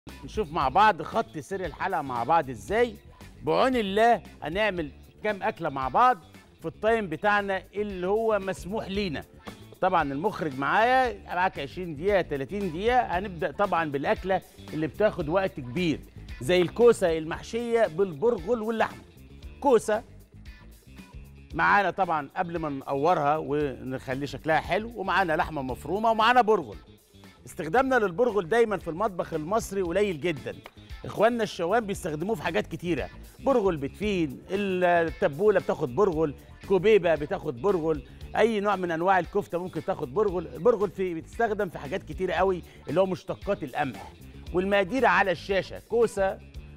نشوف مع بعض خط سير الحلقه مع بعض ازاي بعون الله هنعمل كام اكله مع بعض في التايم بتاعنا اللي هو مسموح لينا طبعا المخرج معايا معاك 20 دقيقه 30 دقيقه هنبدا طبعا بالاكله اللي بتاخد وقت كبير زي الكوسه المحشيه بالبرغل واللحمه كوسه معانا طبعا قبل ما نقورها ونخلي شكلها حلو ومعانا لحمه مفرومه ومعانا برغل استخدامنا للبرغل دايما في المطبخ المصري قليل جدا اخواننا الشوام بيستخدموه في حاجات كتيره برغل بتفين التبوله بتاخد برغل كوبيبه بتاخد برغل اي نوع من انواع الكفته ممكن تاخد برغل البرغل في بتستخدم في حاجات كتيره قوي اللي هو مشتقات القمح والمقادير على الشاشه كوسه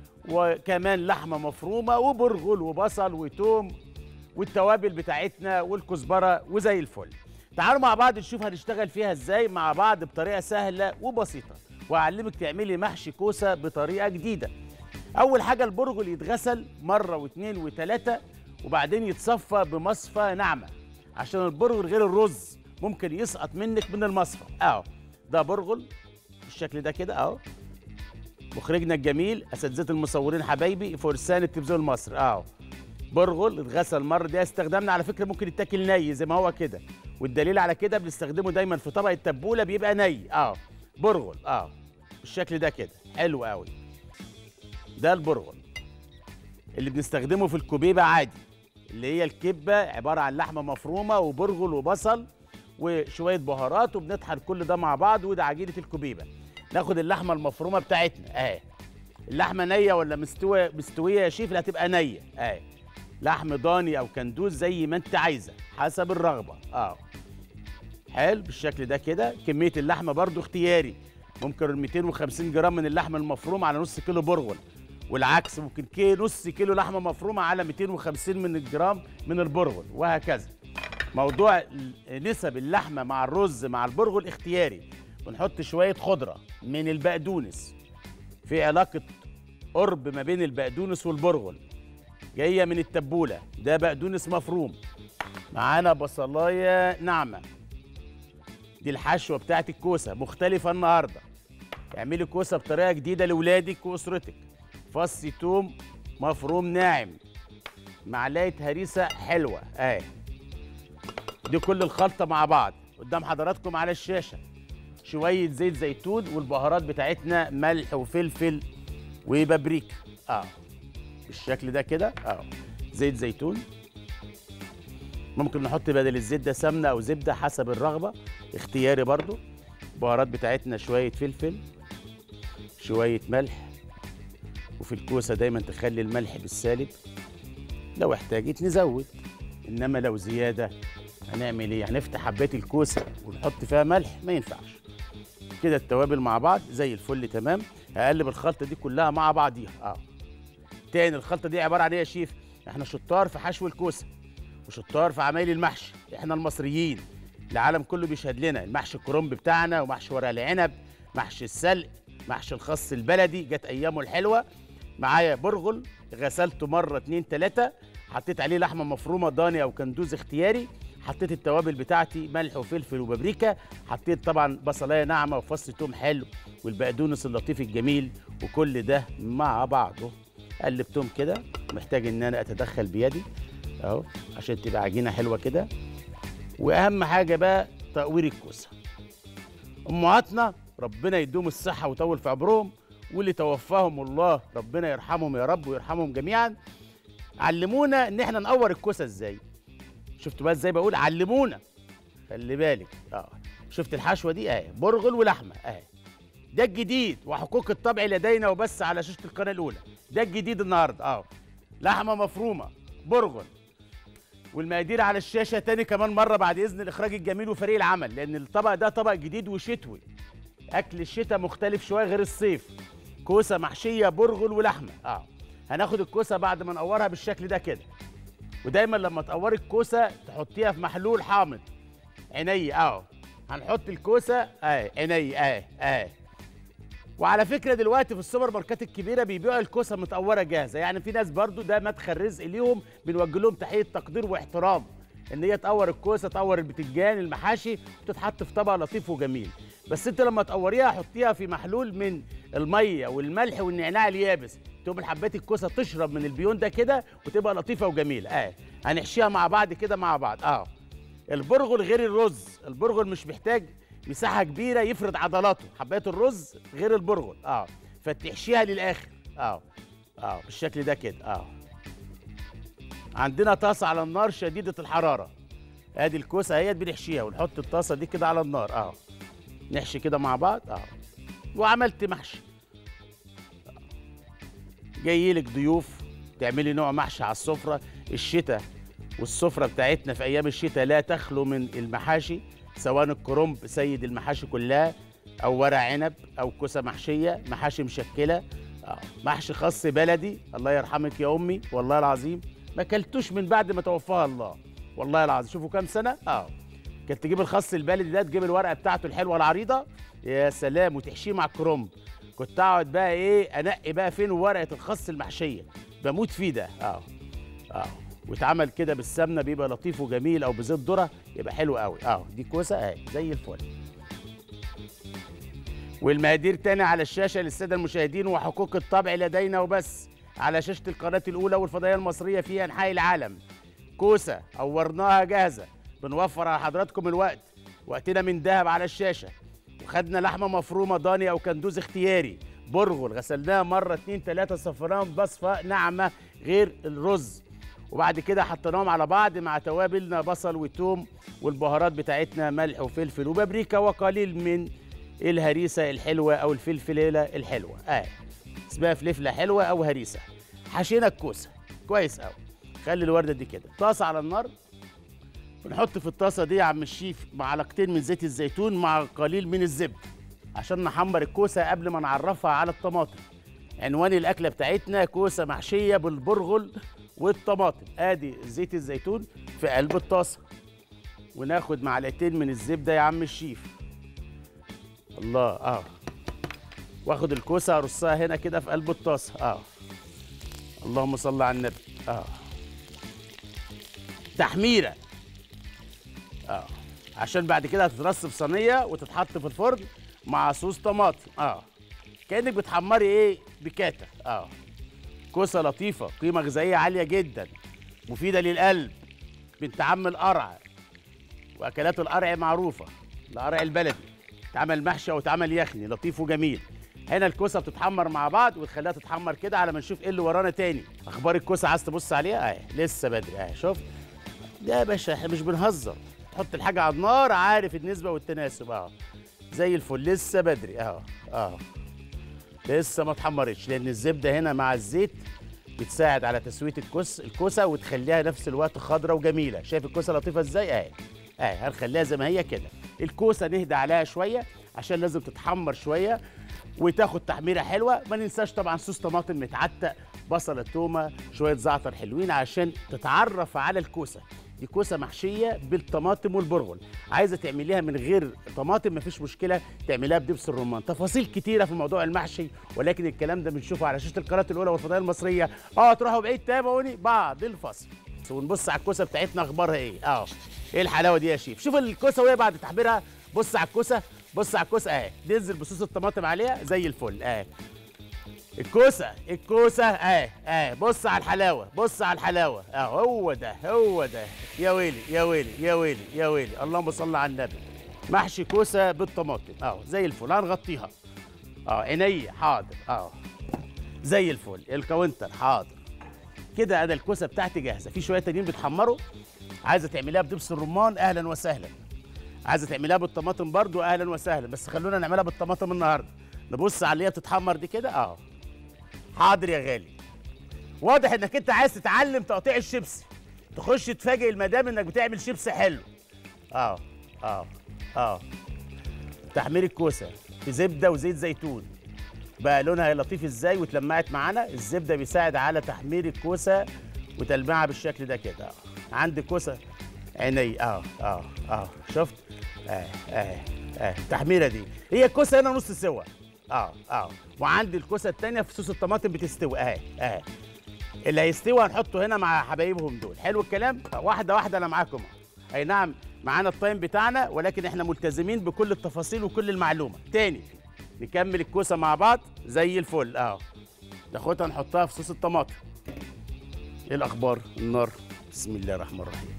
وكمان لحمه مفرومه وبرغل وبصل وتوم والتوابل بتاعتنا والكزبره وزي الفل تعالوا مع بعض نشوف هنشتغل فيها ازاي مع بعض بطريقه سهله وبسيطه وهعلمك تعملي محشي كوسه بطريقه جديده اول حاجه البرغل يتغسل مره واثنين وثلاثه وبعدين يتصفى بمصفى ناعمه عشان البرغل غير الرز ممكن يسقط منك من المصفى اهو ده برغل بالشكل ده كده اهو مخرجنا الجميل اساتذه المصورين حبايبي فرسان التلفزيون المصري اهو برغل اتغسل مره ده استخدامنا على فكره ممكن يتاكل ني زي ما هو كده والدليل على كده بنستخدمه دايما في طبق التبوله بيبقى ني اه برغل اه بالشكل ده كده حلو قوي ده البرغل اللي بنستخدمه في الكوبيبه عادي اللي هي الكبه عباره عن لحمه مفرومه وبرغل وبصل وشويه بهارات وبنطحن كل ده مع بعض وده عجينه الكوبيبه ناخد اللحمه المفرومه بتاعتنا اهي اللحمه نيه ولا مستويه مستويه يا شيف لا هتبقى نيه اهي لحم ضاني او كندوز زي ما انت عايزه حسب الرغبه اه حلو بالشكل ده كده كميه اللحمه برضو اختياري ممكن 250 جرام من اللحمه المفرومه على نص كيلو برغل والعكس ممكن كي نص كيلو لحمه مفرومه على 250 من الجرام من البرغل وهكذا موضوع نسب اللحمه مع الرز مع البرغل اختياري بنحط شويه خضره من البقدونس في علاقه قرب ما بين البقدونس والبرغل جايه من التبوله ده بقدونس مفروم معانا بصلايه ناعمه دي الحشوه بتاعت الكوسه مختلفه النهارده اعملي كوسه بطريقه جديده لاولادك واسرتك فص توم مفروم ناعم معلقه هريسه حلوه اهي دي كل الخلطه مع بعض قدام حضراتكم على الشاشه شويه زيت زيتون والبهارات بتاعتنا ملح وفلفل وبابريكا اه بالشكل ده كده اه زيت زيتون ممكن نحط بدل الزيت ده سمنه او زبده حسب الرغبه اختياري برضو البهارات بتاعتنا شويه فلفل شويه ملح وفي الكوسه دايما تخلي الملح بالسالب لو احتاجت نزود انما لو زياده هنعمل ايه هنفتح حبات الكوسه ونحط فيها ملح ما ينفعش كده التوابل مع بعض زي الفل تمام هقلب الخلطه دي كلها مع بعضيها اه تاني الخلطه دي عباره عن ايه يا شيف احنا شطار في حشو الكوسه وشطار في عمايل المحشي احنا المصريين العالم كله بيشهد لنا المحشي الكرنب بتاعنا ومحشي ورق العنب محشي السلق محشي الخس البلدي جت ايامه الحلوه معايا برغل غسلته مره اتنين تلاته حطيت عليه لحمه مفرومه ضاني او كندوز اختياري حطيت التوابل بتاعتي ملح وفلفل وبابريكا حطيت طبعا بصلايه ناعمه وفص توم حلو والبقدونس اللطيف الجميل وكل ده مع بعضه قلبتهم كده محتاج ان انا اتدخل بيدي اهو عشان تبقى عجينه حلوه كده واهم حاجه بقى تقوير الكوسه امهاتنا ربنا يديهم الصحه ويطول في عمرهم واللي توفاهم الله ربنا يرحمهم يا رب ويرحمهم جميعا علمونا ان احنا نقور الكوسه ازاي شفتوا بقى ازاي بقول علمونا خلي بالك اه شفت الحشوه دي اهي برغل ولحمه اهي ده الجديد وحقوق الطبع لدينا وبس على شاشه القناه الاولى ده الجديد النهارده اه لحمه مفرومه برغل والمقادير على الشاشه تاني كمان مره بعد اذن الاخراج الجميل وفريق العمل لان الطبق ده طبق جديد وشتوي اكل الشتاء مختلف شويه غير الصيف كوسه محشيه برغل ولحمه اه هناخد الكوسه بعد ما نقورها بالشكل ده كده ودايما لما تقوري الكوسه تحطيها في محلول حامض عيني اهو هنحط الكوسه اهي عيني اهي اهي وعلى فكره دلوقتي في السوبر ماركات الكبيره بيبيعوا الكوسه متقوره جاهزه يعني في ناس برضو ده مدخل رزق ليهم بنوجه لهم تحيه تقدير واحترام ان هي تقور الكوسه تقور البتنجان المحاشي وتتحط في طبق لطيف وجميل بس انت لما تقوريها حطيها في محلول من الميه والملح والنعناع اليابس تقوم حبات الكوسه تشرب من البيون ده كده وتبقى لطيفه وجميله اه هنحشيها مع بعض كده مع بعض اه البرغل غير الرز البرغل مش محتاج مساحه كبيره يفرد عضلاته حبات الرز غير البرغل اه فتحشيها للاخر اه اه بالشكل ده كده اه عندنا طاسه على النار شديده الحراره ادي الكوسه اهيت بنحشيها ونحط الطاسه دي كده على النار اه نحشي كده مع بعض اه وعملت محشي جاي لك ضيوف تعملي نوع محشي على السفره الشتاء والسفره بتاعتنا في ايام الشتاء لا تخلو من المحاشي سواء الكرنب سيد المحاشي كلها او ورق عنب او كوسه محشيه محاشي مشكله آه. محشي خاص بلدي الله يرحمك يا امي والله العظيم ما كلتوش من بعد ما توفاها الله والله العظيم شوفوا كام سنه اه كانت تجيب الخس البلدي ده تجيب الورقه بتاعته الحلوه العريضه يا سلام وتحشيه مع الكرنب كنت اقعد بقى ايه انقي بقى فين ورقه الخس المحشيه بموت فيه ده اه اه واتعمل كده بالسمنه بيبقى لطيف وجميل او بزيت ذره يبقى حلو قوي اه دي كوسه اهي زي الفل والمقادير تاني على الشاشه للساده المشاهدين وحقوق الطبع لدينا وبس على شاشه القناه الاولى والفضائيه المصريه في انحاء العالم كوسه قورناها جاهزه بنوفر على حضراتكم الوقت وقتنا من ذهب على الشاشه وخدنا لحمه مفرومه ضاني او كندوز اختياري برغل غسلناها مره اتنين تلاته صفرناهم بصفه ناعمه غير الرز وبعد كده حطيناهم على بعض مع توابلنا بصل وتوم والبهارات بتاعتنا ملح وفلفل وبابريكا وقليل من الهريسه الحلوه او الفلفله الحلوه اه اسمها فلفله حلوه او هريسه حشينا الكوسه كويس قوي خلي الورده دي كده طاسه على النار بنحط في الطاسه دي يا عم الشيف معلقتين من زيت الزيتون مع قليل من الزبده عشان نحمر الكوسه قبل ما نعرفها على الطماطم عنوان الاكله بتاعتنا كوسه محشيه بالبرغل والطماطم ادي زيت الزيتون في قلب الطاسه وناخد معلقتين من الزبده يا عم الشيف الله اه واخد الكوسه ارصها هنا كده في قلب الطاسه اه اللهم صل على النبي اه تحميره اه عشان بعد كده هتترص في صينيه وتتحط في الفرن مع صوص طماطم اه كانك بتحمري ايه بكاتا اه كوسه لطيفه قيمه غذائيه عاليه جدا مفيده للقلب بنت عم القرع واكلات القرع معروفه القرع البلدي اتعمل محشي او اتعمل يخني لطيف وجميل هنا الكوسه بتتحمر مع بعض وتخليها تتحمر كده على ما نشوف ايه اللي ورانا تاني اخبار الكوسه عايز تبص عليها اهي لسه بدري اهي شوف ده يا باشا احنا مش بنهزر تحط الحاجه على النار عارف النسبه والتناسب اه زي الفل لسه بدري اه اه لسه ما اتحمرتش لان الزبده هنا مع الزيت بتساعد على تسويه الكوس الكوسه وتخليها نفس الوقت خضراء وجميله شايف الكوسه لطيفه ازاي اهي اهي هنخليها زي ما هي كده الكوسه نهدى عليها شويه عشان لازم تتحمر شويه وتاخد تحميره حلوه ما ننساش طبعا صوص طماطم متعتق بصله تومه شويه زعتر حلوين عشان تتعرف على الكوسه دي كوسه محشيه بالطماطم والبرغل عايزه تعمليها من غير طماطم مفيش مشكله تعمليها بدبس الرمان تفاصيل كتيره في موضوع المحشي ولكن الكلام ده بنشوفه على شاشه القناه الاولى والفضائيه المصريه اه تروحوا بعيد تابعوني بعد الفصل ونبص على الكوسه بتاعتنا اخبارها ايه اه ايه الحلاوه دي يا شيف شوف الكوسه وهي بعد تحميرها بص على الكوسه بص على الكوسه اهي ننزل بصوص الطماطم عليها زي الفل اهي الكوسه الكوسه اهي اهي بص على الحلاوه بص على الحلاوه اهو هو ده هو ده يا ويلي يا ويلي يا ويلي يا ويلي اللهم صل على النبي محشي كوسه بالطماطم اهو زي الفل هنغطيها اه عينيا حاضر اه زي الفل الكاونتر حاضر كده انا الكوسه بتاعتي جاهزه في شويه تانيين بيتحمروا عايزه تعمليها بدبس الرمان اهلا وسهلا عايزه تعمليها بالطماطم برضو اهلا وسهلا بس خلونا نعملها بالطماطم النهارده نبص على اللي هي بتتحمر دي كده اه حاضر يا غالي واضح انك انت عايز تتعلم تقطيع الشيبسي تخش تفاجئ المدام انك بتعمل شيبسي حلو اه اه اه تحمير الكوسه في زبده وزيت زيتون بقى لونها لطيف ازاي واتلمعت معانا الزبده بيساعد على تحمير الكوسه وتلميعها بالشكل ده كده اه عندي كوسه عيني اه اه اه شفت اه اه اه التحميره دي هي الكوسه هنا نص سوا اه اه وعندي الكوسه التانيه في صوص الطماطم بتستوي اهي اهي اللي هيستوي هنحطه هنا مع حبايبهم دول حلو الكلام واحده واحده انا معاكم اي نعم معانا التايم بتاعنا ولكن احنا ملتزمين بكل التفاصيل وكل المعلومه تاني نكمل الكوسه مع بعض زي الفل اهو ناخدها نحطها في صوص الطماطم ايه الاخبار النار بسم الله الرحمن الرحيم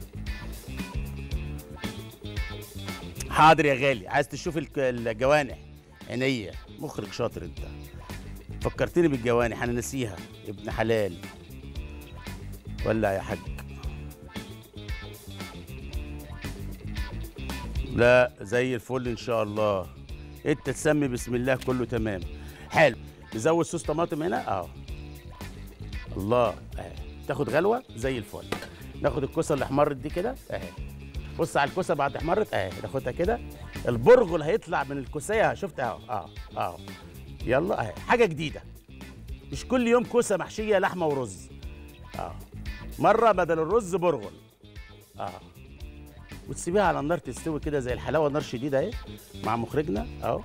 حاضر يا غالي عايز تشوف الك- الجوانح عينيا مخرج شاطر انت فكرتني بالجوانح انا نسيها ابن حلال ولا يا حاج لا زي الفل ان شاء الله انت تسمي بسم الله كله تمام حلو نزود صوص طماطم هنا اه الله اهي تاخد غلوه زي الفل ناخد الكوسه اللي احمرت دي كده اهي بص على الكوسه بعد احمرت اهي ناخدها كده البرغل هيطلع من الكوسيه شفت اهو اهو اهو يلا اهي حاجه جديده مش كل يوم كوسه محشيه لحمه ورز اه مره بدل الرز برغل اه وتسيبيها على النار تستوي كده زي الحلاوه نار شديده اهي مع مخرجنا اهو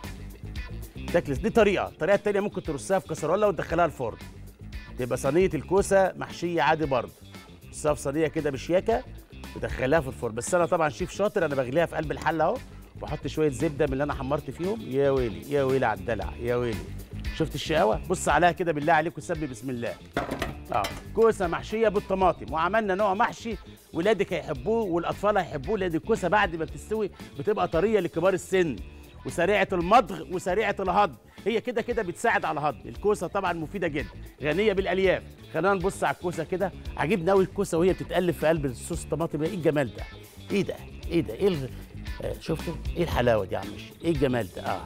تاكل دي طريقه الطريقه التانيه ممكن ترصها في كسرونه وتدخلها الفرن تبقى صينيه الكوسه محشيه عادي برضه ترصها في صينيه كده بشياكه ودخلها في الفرن بس انا طبعا شيف شاطر انا بغليها في قلب الحله اهو واحط شويه زبده من اللي انا حمرت فيهم يا ويلي يا ويلي على الدلع يا ويلي شفت الشقاوه بص عليها كده بالله عليك وسمي بسم الله اه كوسه محشيه بالطماطم وعملنا نوع محشي ولادك هيحبوه والاطفال هيحبوه لان الكوسه بعد ما بتستوي بتبقى طريه لكبار السن وسريعه المضغ وسريعه الهضم هي كده كده بتساعد على الهضم الكوسه طبعا مفيده جدا غنيه بالالياف خلينا نبص على الكوسه كده عجبني قوي الكوسه وهي بتتقلب في قلب الصوص الطماطم ايه الجمال ده ايه ده ايه ده ايه ال- آه، شفتوا ايه الحلاوه دي يا عم الشيخ؟ ايه الجمال ده اه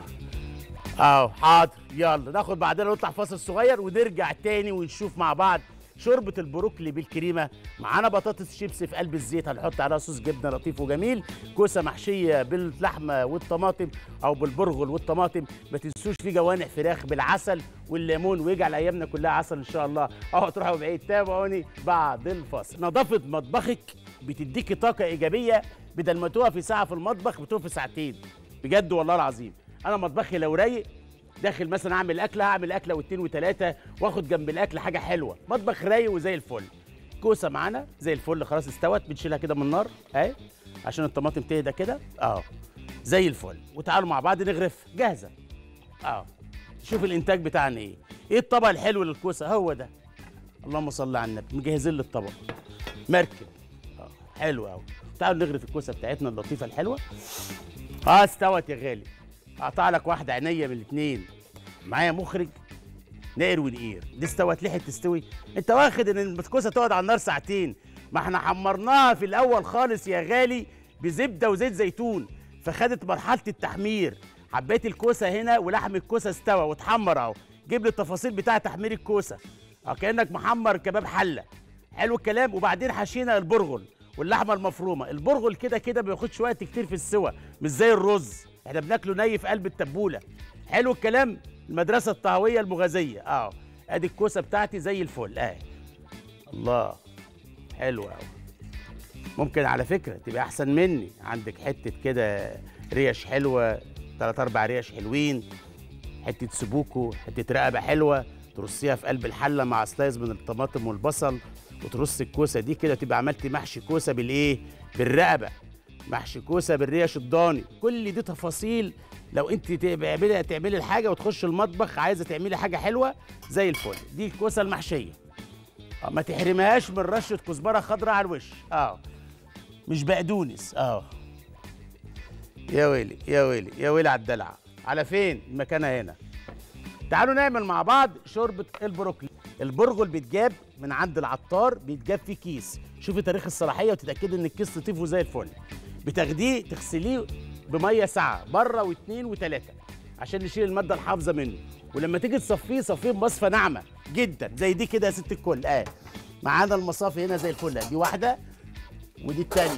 اهو حاضر يلا ناخد بعدين نطلع فاصل صغير ونرجع تاني ونشوف مع بعض شوربة البروكلي بالكريمة معانا بطاطس شيبس في قلب الزيت هنحط عليها صوص جبنة لطيف وجميل كوسة محشية باللحمة والطماطم أو بالبرغل والطماطم ما تنسوش في جوانح فراخ بالعسل والليمون ويجعل أيامنا كلها عسل إن شاء الله أهو تروحوا بعيد تابعوني بعد الفاصل نظافة مطبخك بتديكي طاقة إيجابية بدل ما تقفي ساعة في المطبخ بتقفي ساعتين بجد والله العظيم أنا مطبخي لو رايق داخل مثلا اعمل اكله هعمل اكله واتنين وتلاته واخد جنب الاكل حاجه حلوه مطبخ رايق وزي الفل كوسه معانا زي الفل خلاص استوت بنشيلها كده من النار اهي عشان الطماطم تهدى كده اه زي الفل وتعالوا مع بعض نغرف جاهزه اه شوف الانتاج بتاعنا ايه ايه الطبق الحلو للكوسه هو ده اللهم صل على النبي مجهزين لي الطبق مركب اه حلو قوي تعالوا نغرف الكوسه بتاعتنا اللطيفه الحلوه اه استوت يا غالي اقطع لك واحده عينيا من الاثنين معايا مخرج نقر ونقير دي استوت لحق تستوي انت واخد ان الكوسه تقعد على النار ساعتين ما احنا حمرناها في الاول خالص يا غالي بزبده وزيت زيتون فخدت مرحله التحمير حبيت الكوسه هنا ولحم الكوسه استوى واتحمر اهو جيب لي التفاصيل بتاعه تحمير الكوسه اه كانك محمر كباب حله حلو الكلام وبعدين حشينا البرغل واللحمه المفرومه البرغل كده كده ما بياخدش وقت كتير في السوى مش زي الرز احنا بناكله ني في قلب التبوله حلو الكلام المدرسه الطهويه المغازيه اه ادي الكوسه بتاعتي زي الفل اهي الله حلو قوي ممكن على فكره تبقى احسن مني عندك حته كده ريش حلوه ثلاث اربع ريش حلوين حته سبوكو حته رقبه حلوه ترصيها في قلب الحله مع سلايز من الطماطم والبصل وترص الكوسه دي كده تبقى عملتي محشي كوسه بالايه بالرقبه محشي كوسه بالريش الضاني كل دي تفاصيل لو انت تعملي تعملي الحاجه وتخش المطبخ عايزه تعملي حاجه حلوه زي الفل دي الكوسه المحشيه اه ما تحرمهاش من رشه كزبره خضراء على الوش اه مش بقدونس اه يا ويلي يا ويلي يا ويلي على الدلع على فين مكانها هنا تعالوا نعمل مع بعض شوربه البروكلي البرغل بيتجاب من عند العطار بيتجاب في كيس شوفي تاريخ الصلاحيه وتتاكدي ان الكيس لطيف زي الفل بتاخديه تغسليه بميه ساعه بره واثنين وثلاثه عشان نشيل الماده الحافظه منه ولما تيجي تصفيه صفيه بمصفى ناعمه جدا زي دي كده يا ست الكل اه معانا المصافي هنا زي الفل دي واحده ودي الثانيه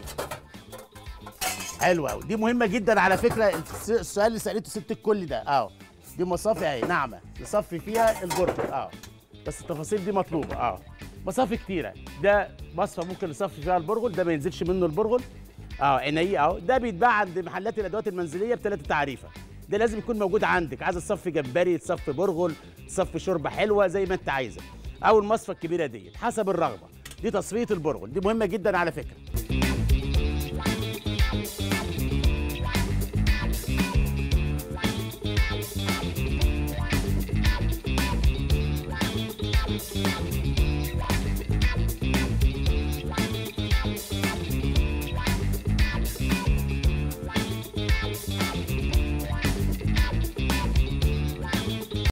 حلوه قوي دي مهمه جدا على فكره الس- السؤال اللي سالته ست الكل ده اه دي مصافي اهي ناعمه نصفي فيها البرغل اه بس التفاصيل دي مطلوبه اه مصافي كتيره ده مصفى ممكن نصفي فيها البرغل ده ما ينزلش منه البرغل اه عينيه اهو ده بيتباع عند محلات الادوات المنزليه بثلاثه تعريفه ده لازم يكون موجود عندك عايز تصفي جمبري تصفي برغل تصفي شوربه حلوه زي ما انت عايزه او المصفى الكبيره ديت حسب الرغبه دي تصفيه البرغل دي مهمه جدا على فكره الشيف